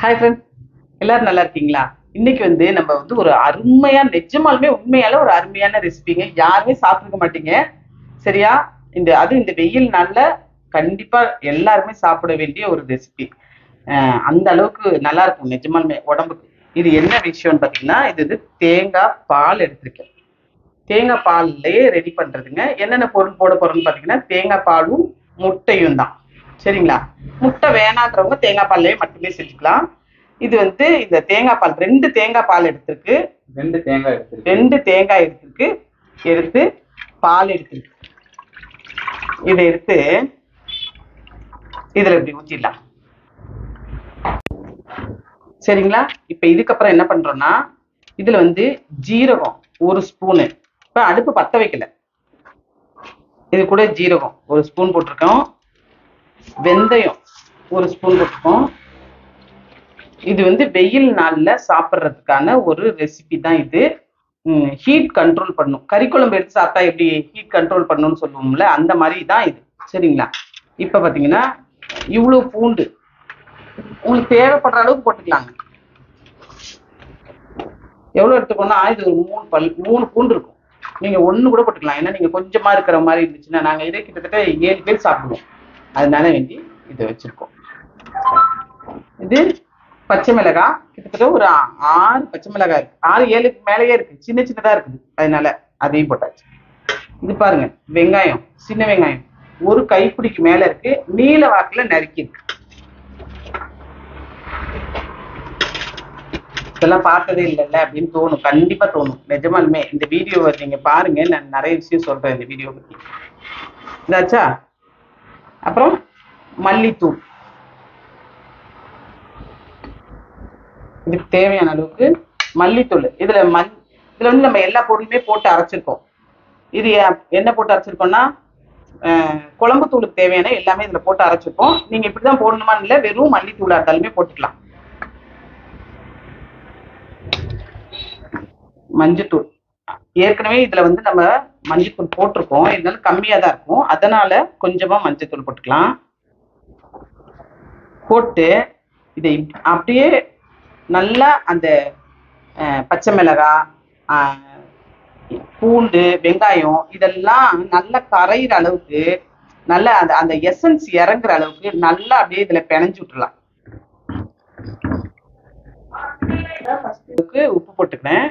hi friend எல்லாரும் நல்லா இருக்கீங்களா இன்னைக்கு வந்து நம்ம வந்து ஒரு அருமையா நிஜமாலுமே உண்மையால ஒரு அருமையான ரெசிபிங்க யாருமே சாப்பிட்டுருக்க மாட்டீங்க சரியா இந்த அது இந்த வெயில் நாள்ல கண்டிப்பா எல்லாருமே சாப்பிட வேண்டிய ஒரு ரெசிபி அந்த அளவுக்கு நல்லா இருக்கும் நிஜமாலுமே உடம்புக்கு இது என்ன விஷயம்னு பார்த்தீங்கன்னா இது வந்து தேங்காய் பால் எடுத்திருக்கேன் தேங்காய் பால்லையே ரெடி பண்றதுங்க என்னென்ன பொருள் போட போறோம்னு பார்த்தீங்கன்னா தேங்காய் பாலும் முட்டையும் தான் சரிங்களா முட்டை வேணான்றவங்க தேங்காய் பால்லையே மட்டுமே செஞ்சுக்கலாம் இது வந்து இந்த தேங்காய் பால் ரெண்டு தேங்காய் பால் எடுத்திருக்கு ரெண்டு தேங்காய் எடுத்துருக்கு ரெண்டு தேங்காய் எடுத்திருக்கு எடுத்து பால் எடுத்திருக்கு இதை எடுத்து இதுல இப்படி ஊத்திடலாம் சரிங்களா இப்ப இதுக்கப்புறம் என்ன பண்றோம்னா இதுல வந்து ஜீரகம் ஒரு ஸ்பூனு இப்ப அடுப்பு பத்த வைக்கல இது கூட ஜீரகம் ஒரு ஸ்பூன் போட்டிருக்கோம் வெந்தயம் ஒரு ஸ்பூன் போட்டிருக்கோம் இது வந்து வெயில் நாள்ல சாப்பிட்றதுக்கான ஒரு ரெசிபி தான் இது ஹீட் கண்ட்ரோல் பண்ணும் கறி குழம்பு எடுத்து சாப்பிட்டா எப்படி ஹீட் கண்ட்ரோல் பண்ணணும்னு சொல்லுவோம்ல அந்த மாதிரி தான் இது சரிங்களா இப்போ பார்த்தீங்கன்னா இவ்வளோ பூண்டு உங்களுக்கு தேவைப்படுற அளவுக்கு போட்டுக்கலாங்க எவ்வளோ எடுத்துக்கோன்னா இது ஒரு மூணு பல் மூணு பூண்டு இருக்கும் நீங்க ஒண்ணு கூட போட்டுக்கலாம் ஏன்னா நீங்க கொஞ்சமா இருக்கிற மாதிரி இருந்துச்சுன்னா நாங்க இதே கிட்டத்தட்ட ஏழு பேர் சாப்பிடுவோம் அதனால வேண்டி இதை வச்சிருக்கோம் இது பச்சை மிளகாய் கிட்டத்தட்ட ஒரு ஆ- ஆறு பச்சை மிளகாய் இருக்கு ஆறு ஏழுக்கு மேலேயே இருக்கு சின்ன சின்னதா இருக்குது அதனால அதையும் போட்டாச்சு இது பாருங்க வெங்காயம் சின்ன வெங்காயம் ஒரு கைப்பிடிக்கு மேல இருக்கு நீல வாக்குல நறுக்கி இருக்கு இதெல்லாம் பார்த்ததே இல்லைல்ல அப்படின்னு தோணும் கண்டிப்பா தோணும் நிஜமாலுமே இந்த வீடியோவை நீங்க பாருங்க நான் நிறைய விஷயம் சொல்றேன் இந்த வீடியோ பத்தி இதாச்சா அப்புறம் மல்லித்தூள் இதுக்கு தேவையான அளவுக்கு மல்லித்தூள் இதுல மல் இதுல வந்து நம்ம எல்லா பொருளுமே போட்டு அரைச்சிருக்கோம் இது எ- என்ன போட்டு அரைச்சிருக்கோம்னா அஹ், குழம்பு தூளுக்கு தேவையான எல்லாமே இதுல போட்டு அரைச்சிருக்கோம் நீங்க இப்படிதான் போடணுமான்னு இல்லை வெறும் மல்லித்தூளா இருந்தாலுமே போட்டுக்கலாம் மஞ்சத்தூள் ஏற்கனவே இதுல வந்து நம்ம மஞ்சத்தூள் போட்டிருக்கோம் இருந்தாலும் கம்மியா தான் இருக்கும் அதனால கொஞ்சமா மஞ்சத்தூள் போட்டுக்கலாம் போட்டு இதை இப்ப- அப்படியே நல்லா அந்த அஹ், பச்சை மிளகாய் அஹ், பூண்டு வெங்காயம் இதெல்லாம் நல்லா கரையிற அளவுக்கு நல்லா அந்த அந்த எசன்ஸ் இறங்குற அளவுக்கு நல்லா அப்படியே இதுல பிணைஞ்சு விட்டுறலாம் அதுக்கு உப்பு போட்டுக்கிறேன்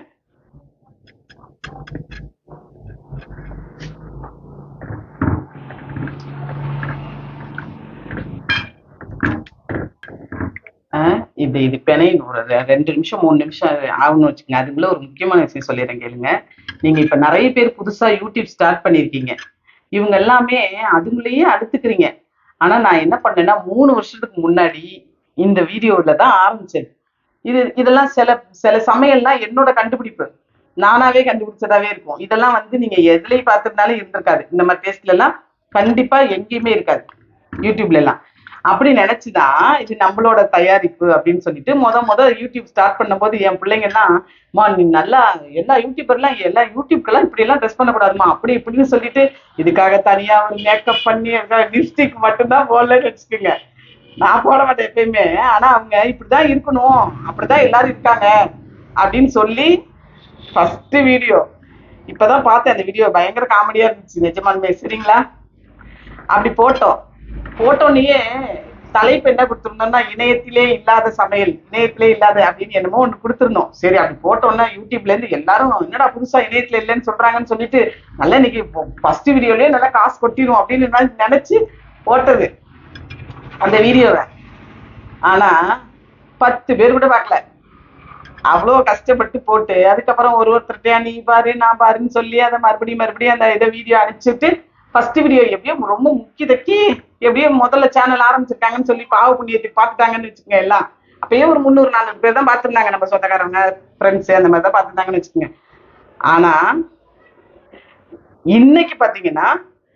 ஆஹ் இது இது பிணையணும் ஒரு ரெ- ரெண்டு நிமிஷம் மூணு நிமிஷம் ஆகணும்னு வச்சுக்கோங்க அதுக்குள்ள ஒரு முக்கியமான விஷயம் சொல்லிடுறேன் கேளுங்க நீங்க இப்ப நிறைய பேர் புதுசா யூடியூப் ஸ்டார்ட் பண்ணியிருக்கீங்க இவங்க எல்லாமே அதுங்களையே அடுத்துக்கிறீங்க ஆனா நான் என்ன பண்ணேன்னா மூணு வருஷத்துக்கு முன்னாடி இந்த வீடியோல தான் ஆரம்பிச்சேன் இது இதெல்லாம் சில சில சமையல்லாம் என்னோட கண்டுபிடிப்பு நானாவே கண்டுபிடிச்சதாவே இருக்கும் இதெல்லாம் வந்து நீங்க எதுலயும் பார்த்திருந்தாலும் இருந்திருக்காது இந்த மாதிரி டேஸ்ட்ல எல்லாம் கண்டிப்பா எங்கேயுமே இருக்காது யூடியூப்ல எல்லாம் அப்படி நினைச்சுதான் இது நம்மளோட தயாரிப்பு அப்படின்னு சொல்லிட்டு முத முத யூடியூப் ஸ்டார்ட் பண்ணும்போது என் பிள்ளைங்க எல்லாம் மா நீ நல்லா எல்லா யூடியூபர்லாம் எல்லா யூடியூப்க்கெல்லாம் இப்படி எல்லாம் ட்ரெஸ் பண்ணக்கூடாதுமா அப்படி இப்படின்னு சொல்லிட்டு இதுக்காக தனியா ஒரு மேக்கப் பண்ணி லிப்ஸ்டிக் மட்டும்தான் போடலன்னு வச்சுக்கோங்க நான் போட மாட்டேன் எப்பயுமே ஆனா அவங்க இப்படிதான் இருக்கணும் அப்படிதான் எல்லாரும் இருக்காங்க அப்படின்னு சொல்லி ஃபர்ஸ்ட் வீடியோ இப்பதான் பார்த்தேன் அந்த வீடியோ பயங்கர காமெடியா இருந்துச்சு நிஜமாலுமே சரிங்களா அப்படி போட்டோம் போட்டோன்னே தலைப்பு என்ன கொடுத்துருந்தோம்னா இணையத்திலே இல்லாத சமையல் இணையத்திலே இல்லாத அப்படின்னு என்னமோ ஒண்ணு கொடுத்துருந்தோம் சரி அப்படி போட்டோம்னா யூடியூப்ல இருந்து எல்லாரும் என்னடா புதுசா இணையத்துல இல்லைன்னு சொல்றாங்கன்னு சொல்லிட்டு நல்லா இன்னைக்கு ஃபர்ஸ்ட் வீடியோலயே நல்லா காசு கொட்டிடும் அப்படின்னு நான் நினைச்சு போட்டது அந்த வீடியோவை ஆனா பத்து பேர் கூட பார்க்கல அவ்வளோ கஷ்டப்பட்டு போட்டு அதுக்கப்புறம் ஒரு ஒருத்தர்கிட்டயா நீ பாரு நான் பாருன்னு சொல்லி அதை மறுபடியும் மறுபடியும் அந்த இதை வீடியோ அனுப்பிச்சுட்டு ஃபர்ஸ்ட் வீடியோ எப்படியோ ரொம்ப முக்கியதக்கி எப்படியோ முதல்ல சேனல் ஆரம்பிச்சிருக்காங்கன்னு சொல்லி பாவ புண்ணியத்துக்கு பார்த்துட்டாங்கன்னு வச்சுக்கோங்க எல்லாம் அப்பயே ஒரு முந்நூறு நானூறு பேர் தான் பார்த்துருந்தாங்க நம்ம சொந்தக்காரங்க ஃப்ரெண்ட்ஸ் அந்த மாதிரி தான் பார்த்துருந்தாங்கன்னு வச்சுக்கோங்க ஆனா இன்னைக்கு பாத்தீங்கன்னா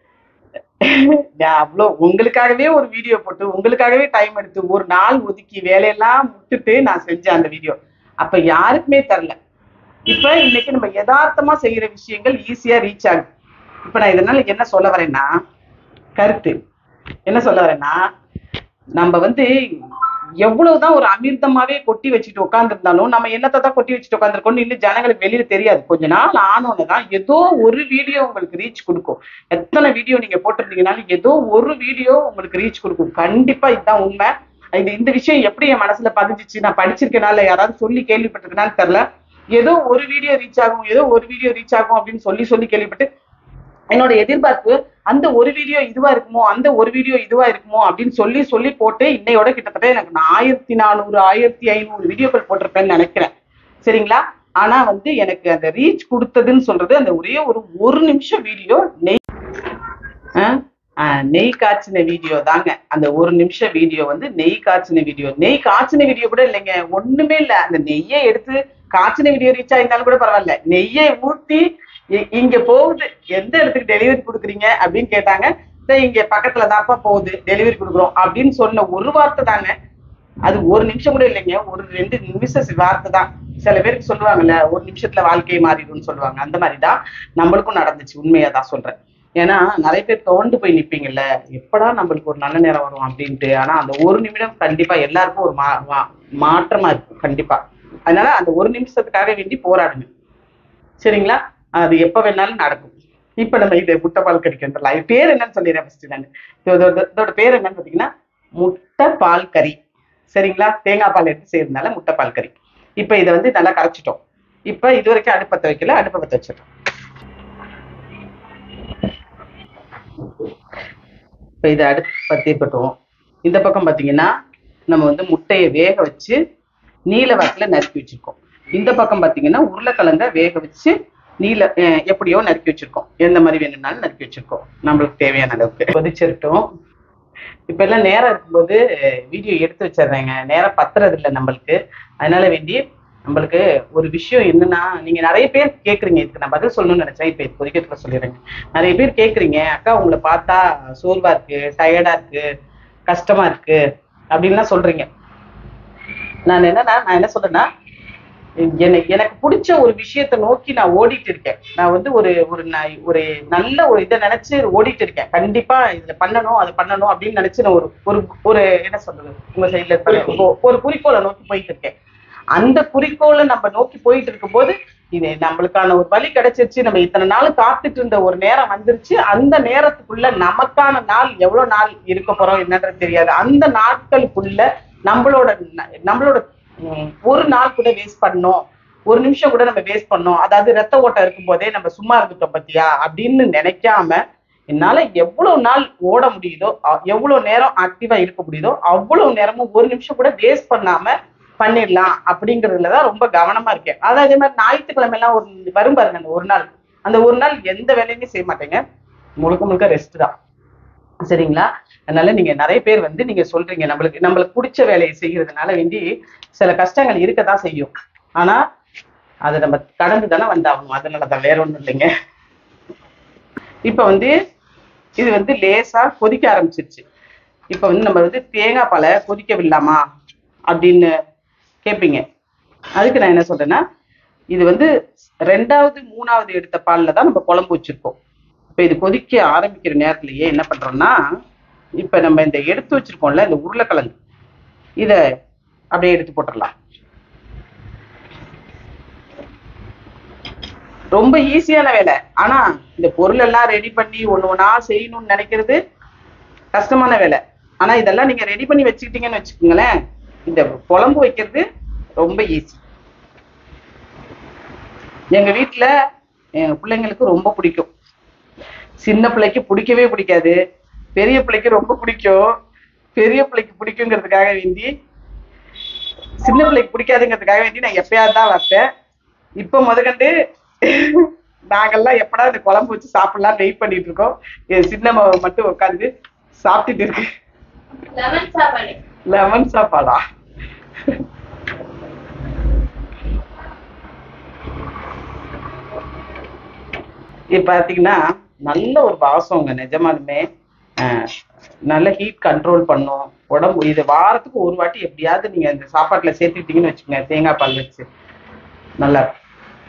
நான் அவ்வளோ உங்களுக்காகவே ஒரு வீடியோ போட்டு உங்களுக்காகவே டைம் எடுத்து ஒரு நாள் ஒதுக்கி வேலையெல்லாம் விட்டுட்டு நான் செஞ்சேன் அந்த வீடியோ அப்ப யாருக்குமே தரல இப்ப இன்னைக்கு நம்ம யதார்த்தமா செய்யற விஷயங்கள் ஈஸியா ரீச் ஆகுது இப்ப நான் இதனால என்ன சொல்ல வரேன்னா கருத்து என்ன சொல்ல வரேன்னா நம்ம வந்து எவ்வளவுதான் ஒரு அமிர்தமாவே கொட்டி வச்சுட்டு உட்காந்துருந்தாலும் நம்ம என்னத்தை தான் கொட்டி வச்சுட்டு உட்காந்துருக்கோம்னு இன்னும் ஜனங்களுக்கு வெளியில தெரியாது கொஞ்ச நாள் ஆனோன்னு தான் ஏதோ ஒரு வீடியோ உங்களுக்கு ரீச் கொடுக்கும் எத்தனை வீடியோ நீங்க போட்டிருந்தீங்கனாலும் ஏதோ ஒரு வீடியோ உங்களுக்கு ரீச் கொடுக்கும் கண்டிப்பா இதுதான் உண்மை இது இந்த விஷயம் எப்படி என் மனசுல பதிஞ்சிச்சு நான் படிச்சிருக்கனால யாராவது சொல்லி கேள்விப்பட்டிருக்கனான்னு தெரியல ஏதோ ஒரு வீடியோ ரீச் ஆகும் ஏதோ ஒரு வீடியோ ரீச் ஆகும் அப்படின்னு சொல்லி சொல்லி கேள்விப்பட்டு என்னோட எதிர்பார்ப்பு அந்த ஒரு வீடியோ இதுவா இருக்குமோ அந்த ஒரு வீடியோ இதுவா இருக்குமோ அப்படின்னு சொல்லி சொல்லி போட்டு இன்னையோட கிட்டத்தட்ட எனக்கு நான் ஆயிரத்தி நானூறு ஆயிரத்தி ஐநூறு வீடியோக்கள் போட்டிருப்பேன்னு நினைக்கிறேன் சரிங்களா ஆனா வந்து எனக்கு அந்த ரீச் கொடுத்ததுன்னு சொல்றது அந்த ஒரே ஒரு ஒரு நிமிஷம் வீடியோ நெய் ஆஹ் ஆஹ் நெய் காய்ச்சின வீடியோ தாங்க அந்த ஒரு நிமிஷம் வீடியோ வந்து நெய் காய்ச்சின வீடியோ நெய் காய்ச்சின வீடியோ கூட இல்லைங்க ஒண்ணுமே இல்ல அந்த நெய்யை எடுத்து காய்ச்சின வீடியோ ரீச் ஆயிருந்தாலும் கூட பரவாயில்ல நெய்யை ஊத்தி இ- இங்க போகுது எந்த இடத்துக்கு டெலிவரி கொடுக்குறீங்க அப்படின்னு கேட்டாங்க "இதோ இங்க பக்கத்துல தான்ப்பா போகுது டெலிவரி கொடுக்குறோம் அப்படின்னு சொன்ன ஒரு வார்த்தை தாங்க அது ஒரு நிமிஷம் கூட இல்லைங்க ஒரு ரெண்டு நிமிஷம் வார்த்தை தான் சில பேருக்கு சொல்லுவாங்கல்ல ஒரு நிமிஷத்துல வாழ்க்கையை மாறிடும்னு சொல்லுவாங்க அந்த மாதிரி தான் நம்மளுக்கும் நடந்துச்சு உண்மையா தான் சொல்றேன் ஏன்னா நிறைய பேர் தோண்டு போய் நிப்பீங்கல்ல எப்படா நம்மளுக்கு ஒரு நல்ல நேரம் வரும் அப்படின்ட்டு ஆனா அந்த ஒரு நிமிடம் கண்டிப்பா எல்லாருக்கும் ஒரு மா மா- மாற்றமா இருக்கும் கண்டிப்பா அதனால அந்த ஒரு நிமிஷத்துக்காக வேண்டி போராடுங்க சரிங்களா அது எப்ப வேணாலும் நடக்கும் இப்ப நம்ம இது முட்டை பால் கறிக்கின்றலாம் இது பேர் என்னன்னு சொல்லிடுறேன் ஃபர்ஸ்ட் நான் இதோட இதோட பேர் என்னன்னு பாத்தீங்கன்னா முட்டை பால் கறி சரிங்களா தேங்காய் பால் எடுத்து செய்யறதுனால முட்டை பால் கறி இப்ப இதை வந்து நல்லா கரைச்சிட்டோம் இப்ப இது வரைக்கும் அடுப்பத்த வைக்கல அடுப்பை பத்த வச்சிடலாம் இப்ப இதை அடுப்பு பத்தி இருக்கட்டும் இந்த பக்கம் பாத்தீங்கன்னா நம்ம வந்து முட்டையை வேக வச்சு நீல வாக்குல நறுக்கி வச்சிருக்கோம் இந்த பக்கம் பாத்தீங்கன்னா உருளைக்கிழங்க வேக வச்சு நீல அஹ் எப்படியோ நறுக்கி வச்சிருக்கோம் எந்த மாதிரி வேணும்னாலும் நறுக்கி வச்சிருக்கோம் நம்மளுக்கு தேவையான அளவுக்கு கொதிச்சிருட்டும் இப்ப எல்லாம் நேரம் இருக்கும்போது வீடியோ எடுத்து வச்சிடுறேங்க நேரம் பத்துறது இல்லை நம்மளுக்கு அதனால வேண்டி நம்மளுக்கு ஒரு விஷயம் என்னன்னா நீங்க நிறைய பேர் கேக்குறீங்க இதுக்கு நான் பதில் சொல்லணும்னு நினைச்சேன் இப்ப இது குறிக்கத்துல சொல்லிடுறேங்க நிறைய பேர் கேக்குறீங்க அக்கா உங்களை பார்த்தா சோர்வா இருக்கு டயர்டா இருக்கு கஷ்டமா இருக்கு அப்படின்லாம் சொல்றீங்க நான் என்னன்னா நான் என்ன சொல்றேன்னா எனக்கு எனக்கு பிடிச்ச ஒரு விஷயத்த நோக்கி நான் ஓடிட்டு இருக்கேன் நான் வந்து ஒரு ஒரு ந- ஒரு நல்ல ஒரு இதை நினைச்சு ஓடிட்டு இருக்கேன் கண்டிப்பா இதுல பண்ணணும் அது பண்ணணும் அப்படின்னு நினைச்சு நான் ஒரு ஒரு ஒரு என்ன சொல்றது உங்க சைட்ல ஒரு குறிக்கோளை நோக்கி போயிட்டு இருக்கேன் அந்த குறிக்கோளை நம்ம நோக்கி போயிட்டு இருக்கும்போது இது நம்மளுக்கான ஒரு வழி கிடைச்சிருச்சு நம்ம இத்தனை நாள் காத்துட்டு இருந்த ஒரு நேரம் வந்துருச்சு அந்த நேரத்துக்குள்ள நமக்கான நாள் எவ்வளவு நாள் இருக்க போறோம் என்னன்றது தெரியாது அந்த நாட்களுக்குள்ள நம்மளோட ந- நம்மளோட உம், ஒரு நாள் கூட வேஸ்ட் பண்ணோம் ஒரு நிமிஷம் கூட நம்ம வேஸ்ட் பண்ணோம் அதாவது ரத்த ஓட்டம் இருக்கும் போதே நம்ம சும்மா இருந்துட்டோம் பத்தியா அப்படின்னு நினைக்காம என்னால எவ்வளவு நாள் ஓட முடியுதோ அ- எவ்வளவு நேரம் ஆக்டிவா இருக்க முடியுதோ அவ்வளவு நேரமும் ஒரு நிமிஷம் கூட வேஸ்ட் பண்ணாம பண்ணிடலாம் அப்படிங்கறதுலதான் ரொம்ப கவனமா இருக்கேன் அதாவது அதே மாதிரி ஞாயிற்றுக்கிழமை எல்லாம் ஒரு வரும் பாருங்க அந்த ஒரு நாள் அந்த ஒரு நாள் எந்த வேலையுமே செய்ய மாட்டேங்க முழுக்க முழுக்க ரெஸ்ட் தான் சரிங்களா அதனால நீங்க நிறைய பேர் வந்து நீங்க சொல்றீங்க நம்மளுக்கு நம்மளுக்கு பிடிச்ச வேலையை செய்யறதுனால வேண்டி சில கஷ்டங்கள் இருக்கத்தான் செய்யும் ஆனா அதை நம்ம கடந்து தானே வந்தாகணும் அதனாலதான் வேற ஒண்ணும் இல்லைங்க இப்ப வந்து இது வந்து லேசா கொதிக்க ஆரம்பிச்சிருச்சு இப்ப வந்து நம்ம வந்து தேங்காய் பாலை கொதிக்க விடலாமா அப்படின்னு கேட்பீங்க அதுக்கு நான் என்ன சொல்றேன்னா இது வந்து ரெண்டாவது மூணாவது எடுத்த பால்ல தான் நம்ம குழம்பு வச்சிருக்கோம் இப்ப இது கொதிக்க ஆரம்பிக்கிற நேரத்திலேயே என்ன பண்றோம்னா இப்ப நம்ம இந்த எடுத்து வச்சிருக்கோம்ல இந்த உருளைக்கிழங்கு இத அப்படியே எடுத்து போட்டுடலாம் ரொம்ப ஈஸியான வேலை ஆனா இந்த பொருள் எல்லாம் ரெடி பண்ணி ஒண்ணு ஒண்ணா செய்யணும்னு நினைக்கிறது கஷ்டமான வேலை ஆனா இதெல்லாம் நீங்க ரெடி பண்ணி வச்சுக்கிட்டீங்கன்னு வச்சுக்கோங்களேன் இந்த குழம்பு வைக்கிறது ரொம்ப ஈஸி எங்க வீட்ல எங்க பிள்ளைங்களுக்கு ரொம்ப பிடிக்கும் சின்ன பிள்ளைக்கு பிடிக்கவே பிடிக்காது பெரிய பிள்ளைக்கு ரொம்ப பிடிக்கும் பெரிய பிள்ளைக்கு பிடிக்குங்கிறதுக்காக வேண்டி சின்ன பிள்ளைக்கு பிடிக்காதுங்கிறதுக்காக வேண்டி நான் எப்பயாவது தான் வைப்பேன் இப்ப முதற்கண்டு நாங்கெல்லாம் எப்படா இந்த குழம்பு வச்சு சாப்பிடலாம் வெயிட் பண்ணிட்டு இருக்கோம் என் சின்னம்மா மட்டும் உட்காந்து சாப்பிட்டுட்டு இருக்கு லெமன் சாப்பாடு லெமன் சாப்பாடா இது பாத்தீங்கன்னா நல்ல ஒரு வாசம்ங்க நிஜமாலுமே அஹ், நல்ல ஹீட் கண்ட்ரோல் பண்ணும் உடம்பு இது வாரத்துக்கு ஒரு வாட்டி எப்படியாவது நீங்க இந்த சாப்பாட்டுல சேர்த்துக்கிட்டீங்கன்னு வச்சுக்கோங்க தேங்காய் பால் வச்சு நல்லா இருக்கும்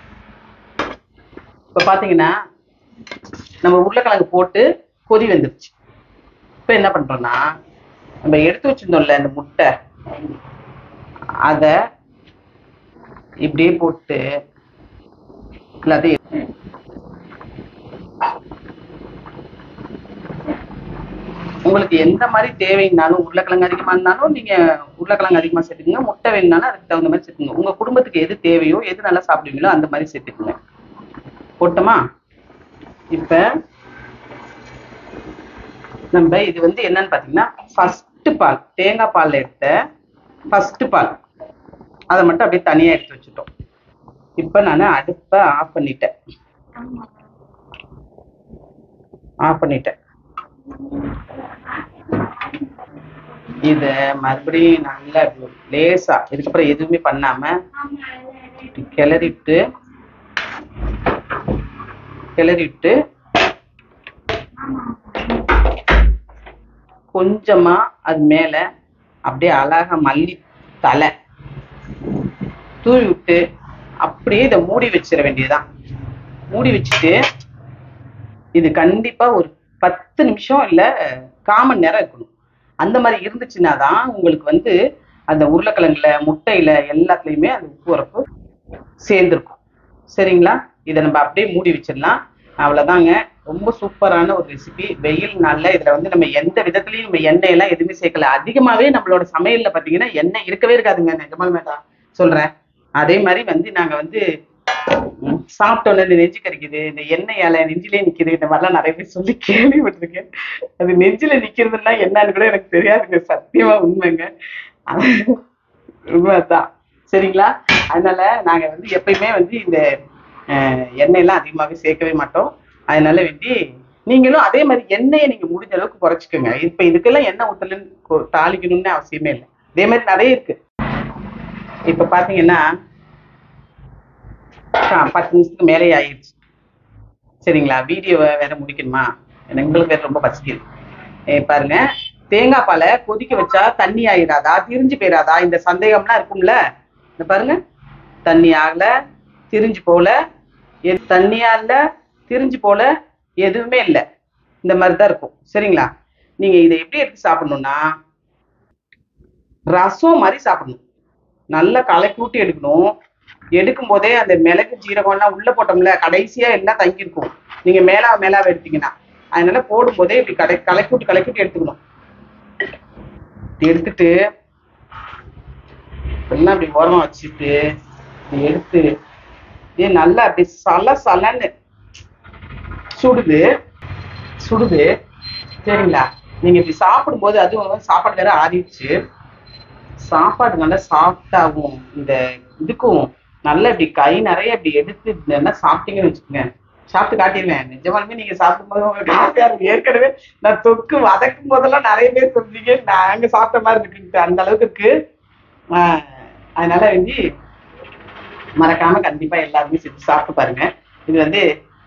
இப்ப பாத்தீங்கன்னா நம்ம உருளைக்கிழங்கு போட்டு கொதி வந்துருச்சு இப்ப என்ன பண்றோம்னா நம்ம எடுத்து வச்சிருந்தோம்ல அந்த முட்டை அத இப்படியே போட்டு எல்லாத்தையும் உங்களுக்கு எந்த மாதிரி தேவைன்னாலும் உருளைக்கிழங்கு அதிகமா இருந்தாலும் நீங்க உருளைக்கிழங்கு அதிகமா சேர்த்துக்குங்க முட்டை வேணும்னாலும் அதுக்கு தகுந்த மாதிரி சேர்த்துக்குங்க உங்க குடும்பத்துக்கு எது தேவையோ எது நல்லா சாப்பிடுவீங்களோ அந்த மாதிரி சேர்த்துக்குங்க போட்டோமா இப்ப நம்ம இது வந்து என்னன்னு பாத்தீங்கன்னா ஃபர்ஸ்ட் பால் தேங்காய் பால்ல எடுத்த ஃபர்ஸ்ட் பால் அதை மட்டும் அப்படியே தனியா எடுத்து வச்சுட்டோம் இப்ப நான் அடுப்பை ஆஃப் பண்ணிட்டேன் ஆஃப் பண்ணிட்டேன் இத மறுபடியும் நல்லா இப்படி லேசா இதுக்கப்புறம் எதுவுமே பண்ணாம இப்படி கிளறிட்டு கிளறிட்டு கொஞ்சமா அது மேல அப்படியே அழகா மல்லி தலை தூவி விட்டு அப்படியே இதை மூடி வச்சிட வேண்டியதுதான் மூடி வச்சுட்டு இது கண்டிப்பா ஒரு பத்து நிமிஷம் இல்ல காமன் நேரம் இருக்கணும் அந்த மாதிரி இருந்துச்சுன்னா தான் உங்களுக்கு வந்து அந்த உருளைக்கிழங்குல முட்டையில எல்லாத்துலயுமே அந்த உப்பு உரப்பு சேர்ந்துருக்கும் சரிங்களா இதை நம்ம அப்படியே மூடி வச்சிடலாம் அவ்வளவுதாங்க ரொம்ப சூப்பரான ஒரு ரெசிபி வெயில் நாள்ல இதுல வந்து நம்ம எந்த விதத்துலயும் நம்ம எண்ணெய் எல்லாம் எதுவுமே சேர்க்கல அதிகமாவே நம்மளோட சமையல்ல பாத்தீங்கன்னா எண்ணெய் இருக்கவே இருக்காதுங்க நிஜமாலுமே தான் சொல்றேன் அதே மாதிரி வந்து நாங்க வந்து ம், சாப்பிட்ட உடனே இந்த நெஞ்சு கறிக்குது இந்த எண்ணெயால நெஞ்சிலே நிக்குது இந்த மாதிரிலாம் நிறைய பேர் சொல்லி கேள்விப்பட்டிருக்கேன் அது நெஞ்சில நிக்கிறதுன்னா என்னன்னு கூட எனக்கு தெரியாதுங்க சத்தியமா உண்மைங்க உண்மைதான் சரிங்களா அதனால நாங்க வந்து எப்பயுமே வந்து இந்த அஹ், எண்ணெயெல்லாம் அதிகமாவே சேர்க்கவே மாட்டோம் அதனால வேண்டி நீங்களும் அதே மாதிரி எண்ணெயை நீங்க முடிஞ்ச அளவுக்கு குறைச்சிக்கோங்க இப்ப இதுக்கெல்லாம் எண்ணெய் ஊத்தலன்னு கொ- தாளிக்கணும்னு அவசியமே இல்லை இதே மாதிரி நிறைய இருக்கு இப்ப பாத்தீங்கன்னா ஆ, பத்து நிமிஷத்துக்கு மேலே ஆயிடுச்சு சரிங்களா வீடியோவை வேற முடிக்கணுமா எனக்கு உங்களுக்கு வேற ரொம்ப பசிக்குது ஏ, பாருங்க தேங்காய் பாலை கொதிக்க வச்சா தண்ணி ஆயிடாதா திரிஞ்சு போயிடாதா இந்த சந்தேகம்லாம் இருக்கும்ல இந்த பாருங்க தண்ணி ஆகல திரிஞ்சு போல எ- தண்ணியா இல்ல திரிஞ்சு போல எதுவுமே இல்லை இந்த மாதிரி தான் இருக்கும் சரிங்களா நீங்க இதை எப்படி எடுத்து சாப்பிடணும்னா ரசம் மாதிரி சாப்பிடணும் நல்லா கலக்கி விட்டு எடுக்கணும் எடுக்கும் போதே அந்த மிளகு ஜீரகம் எல்லாம் உள்ள போட்டோம்ல கடைசியா எல்லாம் தங்கியிருக்கும் நீங்க மேலா மேலாவை எடுத்தீங்கன்னா அதனால போடும் போதே இப்படி கடை கலக்கி விட்டு கலக்கி விட்டு எடுத்துக்கணும் எடுத்துட்டு எல்லாம் அப்படி ஓரமா வச்சுட்டு இப்படி எடுத்து இது நல்லா அப்படி சல சலன்னு சுடுது சுடுது சரிங்களா நீங்க இப்படி சாப்பிடும்போது அதுவும் சாப்பாடு வேற ஆறிடுச்சு சாப்பாடு நல்லா சாஃப்டாகும் இந்த இதுக்கும் நல்லா இப்படி கை நிறைய இப்படி எடுத்து நல்லா சாப்பிட்டீங்கன்னு வச்சுக்கோங்க சாப்பிட்டு காட்டிடுவேன் நிஜமாலுமே நீங்க சாப்பிடும்போது உங்களுக்கு ஆசையா இருக்கு ஏற்கனவே நான் தொக்கு வதக்கும் போதெல்லாம் நிறைய பேர் சொல்றீங்க நாங்க சாப்பிட்ட மாதிரி இருக்குன்ட்டு அந்த அளவுக்கு இருக்கு ஆஹ் அதனால வந்து மறக்காம கண்டிப்பா எல்லாருமே செஞ்சு சாப்பிட்டு பாருங்க இது வந்து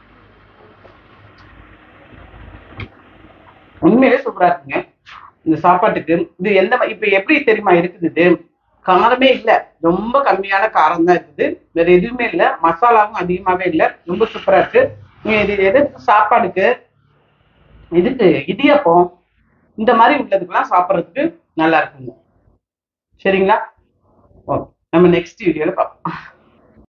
உண்மையிலே சூப்பரா இருக்குங்க இந்த சாப்பாட்டுக்கு இது எந்த மா- இப்ப எப்படி தெரியுமா இருக்குது இது காரமே இல்ல ரொம்ப கம்மியான காரம் தான் இருக்குது வேற எதுவுமே இல்ல மசாலாவும் அதிகமாவே இல்ல ரொம்ப சூப்பரா இருக்கு நீங்க இது எது சாப்பாடுக்கு இதுக்கு இடியாப்பம் இந்த மாதிரி உள்ளதுக்கெல்லாம் சாப்பிட்றதுக்கு நல்லா இருக்குங்க சரிங்களா ஓகே நம்ம நெக்ஸ்ட் வீடியோல பார்ப்போம்